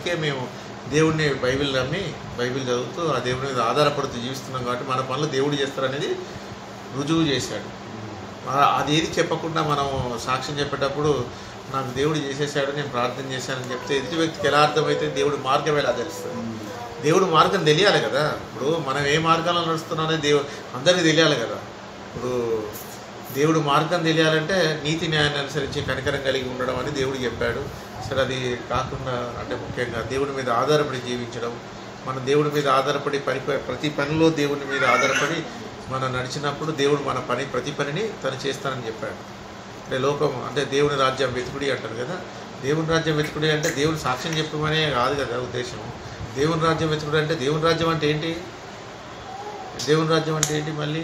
అందుకే మేము దేవుడిని బైబిల్ నమ్మి బైబిల్ చదువుతూ ఆ దేవుడి మీద ఆధారపడుతూ జీవిస్తున్నాం కాబట్టి మన పనులు దేవుడు చేస్తారనేది రుజువు చేశాడు ఆ- అదేది చెప్పకుండా మనం సాక్ష్యం చెప్పేటప్పుడు నాకు దేవుడు చేసేసాడు నేను ప్రార్థన చేశానని చెప్తే ఎదుటి వ్యక్తికి ఎలా అర్థమైతే దేవుడి మార్గం ఎలా తెలుస్తుంది దేవుడు మార్గం తెలియాలి కదా ఇప్పుడు మనం ఏ మార్గంలో నడుస్తున్నామనే దేవుడు అందరికీ తెలియాలి కదా ఇప్పుడు దేవుడు మార్గం తెలియాలంటే నీతి న్యాయాన్ని అనుసరించి కనికరం కలిగి ఉండడం అని దేవుడు చెప్పాడు సరే అది కాకుండా అంటే ముఖ్యంగా దేవుడి మీద ఆధారపడి జీవించడం మన దేవుడి మీద ఆధారపడి పని ప్రతి పనిలో దేవుడి మీద ఆధారపడి మనం నడిచినప్పుడు దేవుడు మన పని ప్రతి పనిని తను చేస్తానని చెప్పాడు అంటే లోకం అంటే దేవుని రాజ్యం వెతుకుడి అంటారు కదా దేవుని రాజ్యం వెతుకుడి అంటే దేవుని సాక్ష్యం చెప్పమనే కాదు కదా ఉద్దేశం దేవుని రాజ్యం వెతుకుడు అంటే దేవుని రాజ్యం అంటే ఏంటి దేవుని రాజ్యం అంటే ఏంటి మళ్ళీ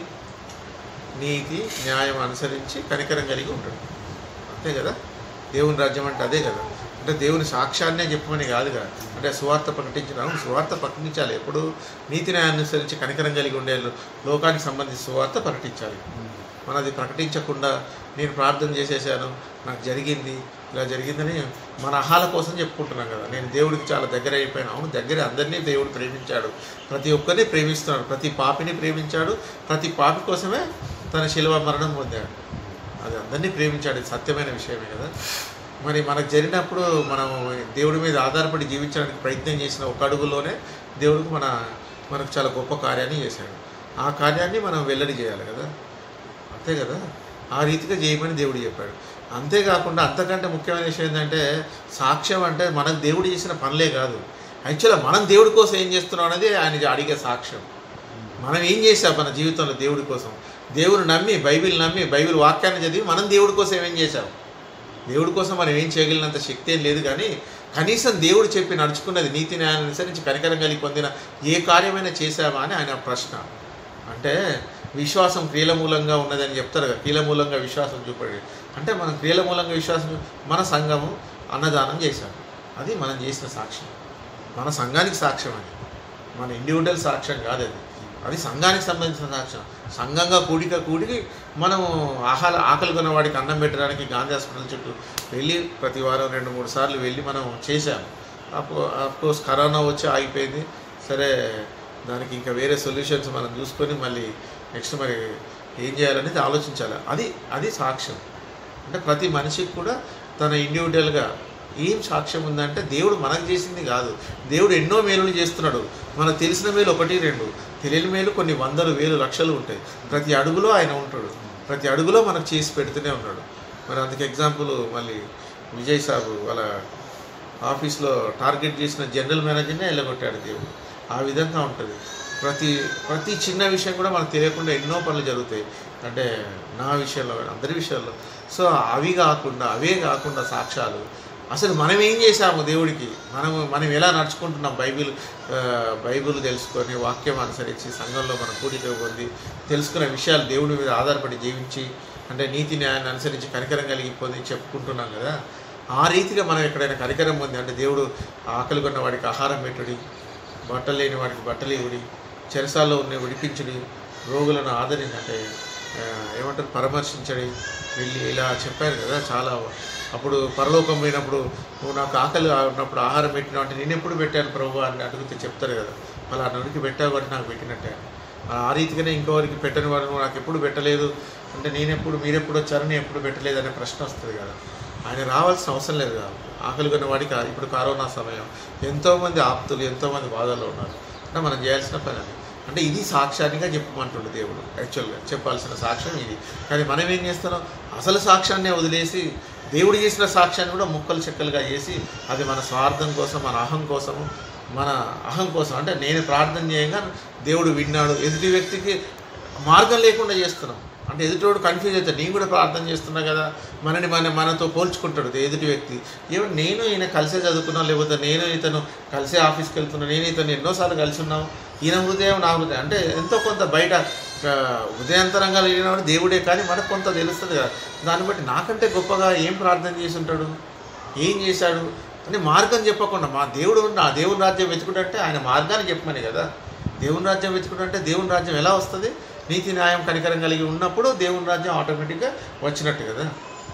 నీతి న్యాయం అనుసరించి కనికరం కలిగి ఉంటాడు అంతే కదా దేవుని రాజ్యం అంటే అదే కదా అంటే దేవుని సాక్ష్యాన్నే చెప్పమని కాదు కదా అంటే సువార్త ప్రకటించడం సువార్త ప్రకటించాలి ఎప్పుడు నీతి న్యాయాన్ని అనుసరించి కనికరం కలిగి ఉండే లో- లోకానికి సంబంధించి సువార్త ప్రకటించాలి మనది ప్రకటించకుండా నేను ప్రార్థన చేసేసాను నాకు జరిగింది ఇలా జరిగిందని మన అహాల కోసం చెప్పుకుంటున్నాం కదా నేను దేవుడికి చాలా దగ్గర అయిపోయాను అవును దగ్గర అందరినీ దేవుడు ప్రేమించాడు ప్రతి ఒక్కరిని ప్రేమిస్తున్నాడు ప్రతి పాపిని ప్రేమించాడు ప్రతి పాపి కోసమే తన శిలువ మరణం పొందాడు అది అందరినీ ప్రేమించాడు ఇది సత్యమైన విషయమే కదా మరి మనకు జరిగినప్పుడు మనం దేవుడి మీద ఆధారపడి జీవించడానికి ప్రయత్నం చేసిన ఒక అడుగులోనే దేవుడికి మన మనకు చాలా గొప్ప కార్యాన్ని చేశాడు ఆ కార్యాన్ని మనం వెల్లడి చేయాలి కదా అంతే కదా ఆ రీతిగా చేయమని దేవుడు చెప్పాడు అంతేకాకుండా అంతకంటే ముఖ్యమైన విషయం ఏంటంటే సాక్ష్యం అంటే మనకు దేవుడు చేసిన పనులే కాదు యాక్చువల్గా మనం దేవుడి కోసం ఏం చేస్తున్నాం అనేది ఆయన అడిగే సాక్ష్యం మనం ఏం చేసాం మన జీవితంలో దేవుడి కోసం దేవుడు నమ్మి బైబిల్ నమ్మి బైబిల్ వాక్యాన్ని చదివి మనం దేవుడి కోసం ఏమేం చేశాం దేవుడి కోసం మనం ఏం చేయగలిగినంత శక్తి ఏం లేదు కానీ కనీసం దేవుడు చెప్పి నడుచుకున్నది నీతి న్యాయాన్ని అనుసరించి కనికరం కలిగి పొందిన ఏ కార్యమైనా చేశామా అని ఆయన ప్రశ్న అంటే విశ్వాసం క్రియల మూలంగా ఉన్నదని చెప్తారు కదా క్రియల మూలంగా విశ్వాసం చూపడి అంటే మనం క్రియల మూలంగా విశ్వాసం మన సంఘము అన్నదానం చేశాం అది మనం చేసిన సాక్ష్యం మన సంఘానికి సాక్ష్యం అది మన ఇండివిజువల్ సాక్ష్యం కాదు అది అది సంఘానికి సంబంధించిన సాక్ష్యం సంఘంగా కూడిక కూడికి మనం ఆహార ఆకలి కొన్న వాడికి అన్నం పెట్టడానికి గాంధీ హాస్పిటల్ చుట్టూ వెళ్ళి ప్రతి వారం రెండు మూడు సార్లు వెళ్ళి మనం చేశాము అప్పుడు కోర్స్ కరోనా వచ్చి ఆగిపోయింది సరే దానికి ఇంకా వేరే సొల్యూషన్స్ మనం చూసుకొని మళ్ళీ నెక్స్ట్ మరి ఏం చేయాలనేది ఆలోచించాలి అది అది సాక్ష్యం అంటే ప్రతి మనిషికి కూడా తన ఇండివిజువల్గా ఏం సాక్ష్యం ఉందంటే దేవుడు మనకు చేసింది కాదు దేవుడు ఎన్నో మేలులు చేస్తున్నాడు మనకు తెలిసిన మేలు ఒకటి రెండు తెలియని మేలు కొన్ని వందలు వేలు లక్షలు ఉంటాయి ప్రతి అడుగులో ఆయన ఉంటాడు ప్రతి అడుగులో మనకు చేసి పెడుతూనే ఉన్నాడు మరి అందుకు ఎగ్జాంపుల్ మళ్ళీ విజయ్ సాబు వాళ్ళ ఆఫీస్లో టార్గెట్ చేసిన జనరల్ మేనేజర్నే వెళ్ళగొట్టాడు దేవుడు ఆ విధంగా ఉంటుంది ప్రతి ప్రతి చిన్న విషయం కూడా మనకు తెలియకుండా ఎన్నో పనులు జరుగుతాయి అంటే నా విషయంలో అందరి విషయాల్లో సో అవి కాకుండా అవే కాకుండా సాక్ష్యాలు అసలు మనం ఏం చేశాము దేవుడికి మనం మనం ఎలా నడుచుకుంటున్నాం బైబిల్ ఆ, బైబిల్ తెలుసుకొని వాక్యం అనుసరించి సంఘంలో మనం కూడిక పొంది తెలుసుకున్న విషయాలు దేవుడి మీద ఆధారపడి జీవించి అంటే నీతి న్యాయాన్ని అనుసరించి కనికరం కలిగి పొంది చెప్పుకుంటున్నాం కదా ఆ రీతిగా మనం ఎక్కడైనా కనికరం పొంది అంటే దేవుడు ఆకలి కొన్న వాడికి ఆహారం పెట్టుడి బట్టలు లేని వాడికి బట్టలు ఇవ్వడి చెరసాల్లో ఉన్న విడిపించుడి రోగులను ఆదరించి అంటే ఆ, ఏమంటారు పరామర్శించడి వెళ్ళి ఇలా చెప్పారు కదా చాలా అప్పుడు పరలోకం పోయినప్పుడు నువ్వు నాకు ఆకలి ఉన్నప్పుడు ఆహారం పెట్టినావు అంటే నేను ఎప్పుడు పెట్టాను ప్రభు అని అడిగితే చెప్తారు కదా అలా నడికి పెట్టావు కాబట్టి నాకు పెట్టినట్టే ఆ రీతిగానే ఇంకోవరికి పెట్టని వాడు నువ్వు నాకు ఎప్పుడు పెట్టలేదు అంటే నేను ఎప్పుడు మీరెప్పుడు వచ్చారు నేను ఎప్పుడు పెట్టలేదు అనే ప్రశ్న వస్తుంది కదా ఆయన రావాల్సిన అవసరం లేదు కదా ఆకలి కొన్న వాడికి ఆ- ఇప్పుడు కరోనా సమయం ఎంతోమంది ఆప్తులు ఎంతోమంది బాధల్లో ఉన్నారు అంటే మనం చేయాల్సిన పని అది అంటే ఇది సాక్ష్యాన్నిగా చెప్పమంటుండు దేవుడు యాక్చువల్గా చెప్పాల్సిన సాక్ష్యం ఇది కానీ మనం ఏం చేస్తున్నాం అసలు సాక్ష్యాన్నే వదిలేసి దేవుడు చేసిన సాక్ష్యాన్ని కూడా ముక్కలు చెక్కలుగా చేసి అది మన స్వార్థం కోసం మన అహం కోసము మన అహం కోసం అంటే నేను ప్రార్థన చేయంగా దేవుడు విన్నాడు ఎదుటి వ్యక్తికి మార్గం లేకుండా చేస్తున్నాం అంటే ఎదుటోడు కన్ఫ్యూజ్ అవుతాడు నేను కూడా ప్రార్థన చేస్తున్నా కదా మనని మన మనతో పోల్చుకుంటాడు ఎదుటి వ్యక్తి ఏమో నేను ఈయన కలిసే చదువుకున్నా లేకపోతే నేను ఇతను కలిసే ఆఫీస్కి వెళ్తున్నా నేను ఇతను ఎన్నోసార్లు కలిసి ఉన్నాం ఈయన హృదయం నా హృదయం అంటే ఎంతో కొంత బయట ఆ, హృదయాంతరంగా లేనివాడు దేవుడే కానీ మనకు కొంత తెలుస్తుంది కదా దాన్ని బట్టి నాకంటే గొప్పగా ఏం ప్రార్థన చేసి ఉంటాడు ఏం చేశాడు అని మార్గం చెప్పకుండా మా దేవుడు నా దేవుని రాజ్యం వెతుకుడంటే ఆయన మార్గాన్ని చెప్పమని కదా దేవుని రాజ్యం వెతుకుడంటే దేవుని రాజ్యం ఎలా వస్తుంది నీతి న్యాయం కనికరం కలిగి ఉన్నప్పుడు దేవుని రాజ్యం ఆటోమేటిక్గా వచ్చినట్టు కదా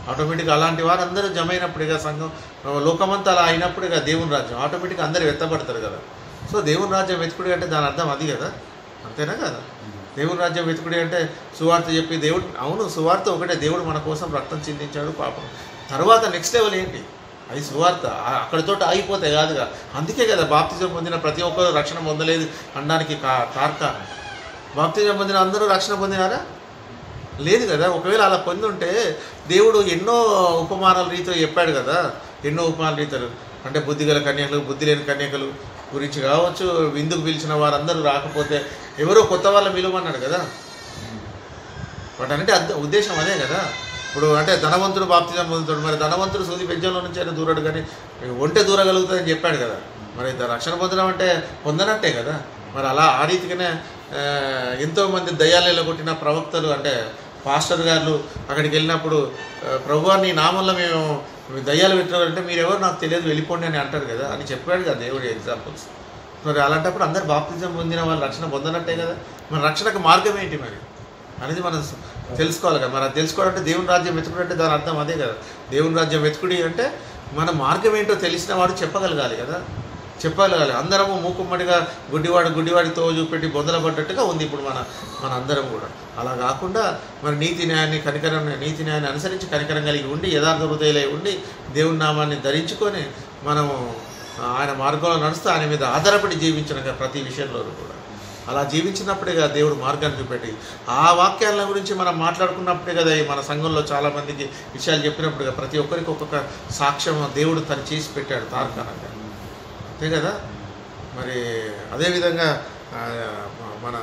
ఆటోమేటిక్గా అలాంటి వారు అందరూ జమ అయినప్పుడుగా సంఘం లోకమంతా అలా అయినప్పుడుగా దేవుని రాజ్యం ఆటోమేటిక్గా అందరూ ఎత్తబడతారు కదా సో దేవుని రాజ్యం వెతుకుడి అంటే దాని అర్థం అది కదా అంతేనా కదా దేవుని రాజ్యం వెతుకుడి అంటే సువార్త చెప్పి దేవుడు అవును సువార్త ఒకటే దేవుడు మన కోసం రక్తం చిందించాడు పాపం తర్వాత నెక్స్ట్ లెవెల్ ఏంటి అది సువార్త ఆ- అక్కడితో ఆగిపోతాయి కాదుగా అందుకే కదా బాప్తిజం పొందిన ప్రతి ఒక్కరు రక్షణ పొందలేదు అనడానికి కా తార్కాణం బాప్తిజం పొందిన అందరూ రక్షణ పొందినారా లేదు కదా ఒకవేళ అలా పొంది ఉంటే దేవుడు ఎన్నో ఉపమానాల రీతిలో చెప్పాడు కదా ఎన్నో ఉపమానాల రీతులు అంటే బుద్ధిగల కన్యకలు బుద్ధి లేని కన్యకలు గురించి కావచ్చు విందుకు పిలిచిన వారందరూ రాకపోతే ఎవరో కొత్త వాళ్ళ విలువన్నాడు కదా వాటన్నిటి అర్థ ఉద్దేశం అదే కదా ఇప్పుడు అంటే ధనవంతుడు బాప్తిజం పొందుతాడు మరి ధనవంతుడు సూది పెంచంలో నుంచి అయినా దూరడు కానీ ఒంటే దూరగలుగుతుందని చెప్పాడు కదా మరి ద- రక్షణ పొందడం అంటే పొందనట్టే కదా మరి అలా ఆ రీతిగానే ఆ, ఎంతోమంది దయ్యాలలో కొట్టిన ప్రవక్తలు అంటే పాస్టర్ గారు అక్కడికి వెళ్ళినప్పుడు ఆ, ప్రభువా నీ నామంలో మేము దయ్యాలు పెట్టారంటే మీరెవరు నాకు తెలియదు వెళ్ళిపోండి అని అంటారు కదా అని చెప్పాడు కదా దేవుడి ఎగ్జాంపుల్స్ మరి అలాంటప్పుడు అందరు బాప్తిజం పొందిన వాళ్ళు రక్షణ పొందనట్టే కదా మన రక్షణకు మార్గం ఏంటి మరి అనేది మనం తెలుసుకోవాలి కదా మరి అది తెలుసుకోవాలంటే దేవుని రాజ్యం వెతుకుడు అంటే దాని అర్థం అదే కదా దేవుని రాజ్యం వెతుకుడి అంటే మన మార్గం ఏంటో తెలిసిన వాడు చెప్పగలగాలి కదా చెప్పగలగాలి అందరము మూకుమ్మడిగా గుడ్డివాడు గుడ్డివాడి తో చూపెట్టి బొందల పడ్డట్టుగా ఉంది ఇప్పుడు మన మన అందరం కూడా అలా కాకుండా మరి నీతి న్యాయాన్ని కనికరం నీతి న్యాయాన్ని అనుసరించి కనికరం కలిగి ఉండి యథార్థ హృదయలై ఉండి దేవుని నామాన్ని ధరించుకొని మనము ఆయన మార్గంలో నడుస్తూ ఆయన మీద ఆధారపడి జీవించిన కదా ప్రతి విషయంలో కూడా అలా జీవించినప్పుడే కదా దేవుడు మార్గాన్ని చూపెట్టి ఆ వాక్యాల గురించి మనం మాట్లాడుకున్నప్పుడే కదా ఈ మన సంఘంలో చాలా మందికి విషయాలు చెప్పినప్పుడు కదా ప్రతి ఒక్కరికి ఒక్కొక్క సాక్ష్యం దేవుడు తను చేసి పెట్టాడు తార్కాణంగా అంతే కదా మరి అదేవిధంగా ఆ, మన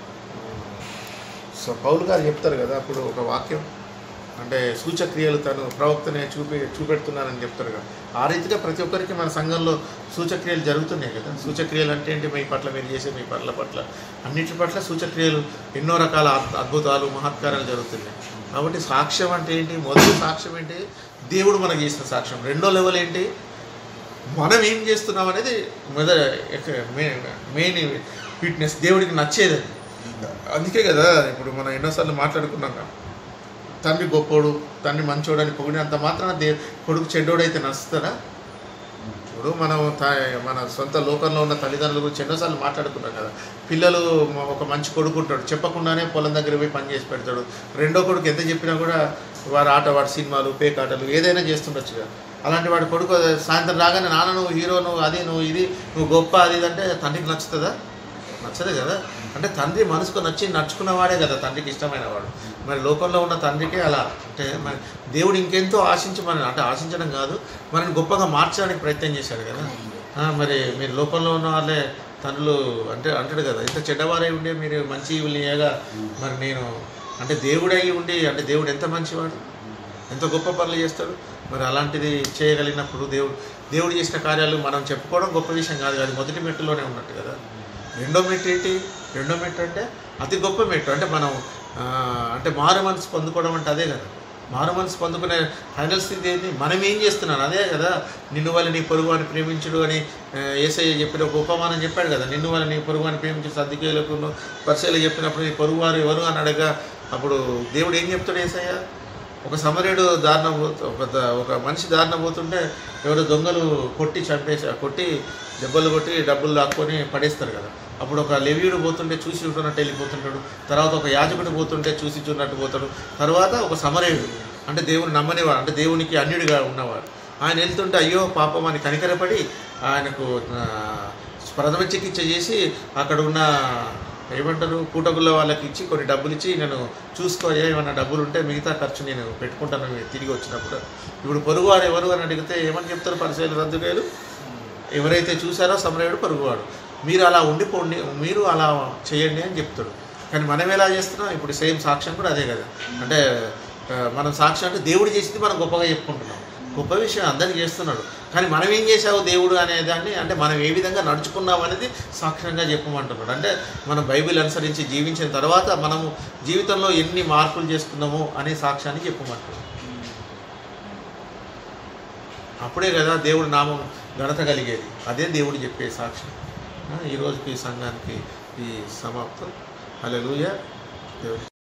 సో పౌలు గారు చెప్తారు కదా అప్పుడు ఒక వాక్యం అంటే సూచక్రియలు తను ప్రవక్తనే చూపి చూపెడుతున్నానని చెప్తారు కదా ఆ రీతిగా ప్రతి ఒక్కరికి మన సంఘంలో సూచక్రియలు జరుగుతున్నాయి కదా సూచక్రియలు అంటే ఏంటి మీ పట్ల మీరు చేసే మీ పట్ల పట్ల అన్నిటి పట్ల సూచక్రియలు ఎన్నో రకాల అద్- అద్భుతాలు మహత్కారాలు జరుగుతున్నాయి కాబట్టి సాక్ష్యం అంటే ఏంటి మొదటి సాక్ష్యం ఏంటి దేవుడు మనకు చేసిన సాక్ష్యం రెండో లెవెల్ ఏంటి మనం ఏం చేస్తున్నాం అనేది మొదట మెయిన్ ఫిట్నెస్ దేవుడికి నచ్చేది అది అందుకే కదా ఇప్పుడు మనం ఎన్నోసార్లు మాట్లాడుకున్నాం కదా. తండ్రి గొప్పోడు తండ్రి మంచోడు అని పొగిడినంత మాత్రాన దే కొడుకు చెడ్డోడైతే నడుస్తారా ఇప్పుడు మనం త- మన సొంత లోకంలో ఉన్న తల్లిదండ్రుల గురించి ఎన్నోసార్లు మాట్లాడుకున్నాం కదా పిల్లలు మ- ఒక మంచి కొడుకు ఉంటాడు చెప్పకుండానే పొలం దగ్గర పోయి పని చేసి పెడతాడు రెండో కొడుకు ఎంత చెప్పినా కూడా వాడు ఆట వాడి సినిమాలు పేకాటలు ఏదైనా చేస్తుండొచ్చు కదా అలాంటి వాడి కొడుకు సాయంత్రం రాగానే నాన్న నువ్వు హీరో నువ్వు అది నువ్వు ఇది నువ్వు గొప్ప అది ఇది అంటే తండ్రికి నచ్చుతుందా నచ్చదు కదా అంటే తండ్రి మనసుకు నచ్చి నడుచుకున్నవాడే కదా తండ్రికి ఇష్టమైన వాడు మరి లోకంలో ఉన్న తండ్రికే అలా అంటే మరి దేవుడు ఇంకెంతో ఆశించి మనం అంటే ఆశించడం కాదు మనని గొప్పగా మార్చడానికి ప్రయత్నం చేశాడు కదా ఆ, మరి మీరు లోకంలో ఉన్న వాళ్ళే తండ్రులు అంటే అంటాడు కదా ఇంత చెడ్డవారై ఉండి మీరు మంచి ఇవ్వలేగా మరి నేను అంటే దేవుడై ఉండి అంటే దేవుడు ఎంత మంచివాడు ఎంత గొప్ప పనులు చేస్తాడు మరి అలాంటిది చేయగలిగినప్పుడు దేవుడు దేవుడు చేసిన కార్యాలు మనం చెప్పుకోవడం గొప్ప విషయం కాదు అది మొదటి మెట్టులోనే ఉన్నట్టు కదా రెండో మెట్టు ఏంటి రెండో మెట్టు అంటే అతి గొప్ప మెట్టు అంటే మనం ఆ, అంటే మారు మనసు పొందుకోవడం అంటే అదే కదా మారు మనసు పొందుకునే ఫైనల్ స్థితి ఏంటి మనం ఏం చేస్తున్నాను అదే కదా నిన్ను వాళ్ళు నీ పొరుగు అని ప్రేమించుడు అని ఆ, యేసయ్య చెప్పిన ఒక ఉపమానం చెప్పాడు కదా నిన్ను వాళ్ళు నీ పొరుగు అని ప్రేమించు సర్దికేలకు పరిచయలు చెప్పినప్పుడు నీ పొరుగు వారు ఎవరు అని అడగా అప్పుడు దేవుడు ఏం చెప్తాడు యేసయ్య ఒక సమరేడు దారిన పోతూ ఒక ద- ఒక మనిషి దారిన పోతుంటే ఎవరో దొంగలు కొట్టి చంపేసి కొట్టి దెబ్బలు కొట్టి డబ్బులు లాక్కొని పడేస్తారు కదా అప్పుడు ఒక లెవీయుడు పోతుంటే చూసి చూడనట్టు వెళ్ళిపోతుంటాడు తర్వాత ఒక యాజకుడు పోతుంటే చూసి చూడనట్టు పోతాడు తర్వాత ఒక సమరేయుడు అంటే దేవుని నమ్మనివాడు అంటే దేవునికి అన్యుడిగా ఉన్నవాడు ఆయన వెళ్తుంటే అయ్యో పాపం అని కనికరపడి ఆయనకు ఆ, ప్రథమ చికిత్స చేసి అక్కడ ఉన్న ఏమంటారు పూటగుల్ల వాళ్ళకి ఇచ్చి కొన్ని డబ్బులు ఇచ్చి నేను చూసుకో ఏమన్నా డబ్బులు ఉంటే మిగతా ఖర్చు నేను పెట్టుకుంటాను మీరు తిరిగి వచ్చినప్పుడు ఇప్పుడు పొరుగువారు ఎవరు అని అడిగితే ఏమని చెప్తారు పరిశీలన రద్దుకాయలు ఎవరైతే చూసారో సమరయుడు పొరుగువాడు మీరు అలా ఉండిపోండి మీరు అలా చేయండి అని చెప్తాడు కానీ మనం ఎలా చేస్తున్నాం ఇప్పుడు సేమ్ సాక్ష్యం కూడా అదే కదా అంటే ఆ, మనం సాక్ష్యం అంటే దేవుడు చేసింది మనం గొప్పగా చెప్పుకుంటున్నాం గొప్ప విషయం అందరికి చేస్తున్నాడు కానీ మనం ఏం చేసావు దేవుడు అనే దాన్ని అంటే మనం ఏ విధంగా నడుచుకున్నాం అనేది సాక్ష్యంగా చెప్పమంటున్నాడు అంటే మనం బైబిల్ అనుసరించి జీవించిన తర్వాత మనము జీవితంలో ఎన్ని మార్పులు చేసుకున్నాము అనే సాక్ష్యాన్ని చెప్పమంటున్నాడు అప్పుడే కదా దేవుడి నామం ఘనత కలిగేది అదే దేవుడు చెప్పే సాక్ష్యం ఆ, ఈ రోజుకి ఈ సంఘానికి ఈ సమాప్తం హల్లెలూయా దేవుడి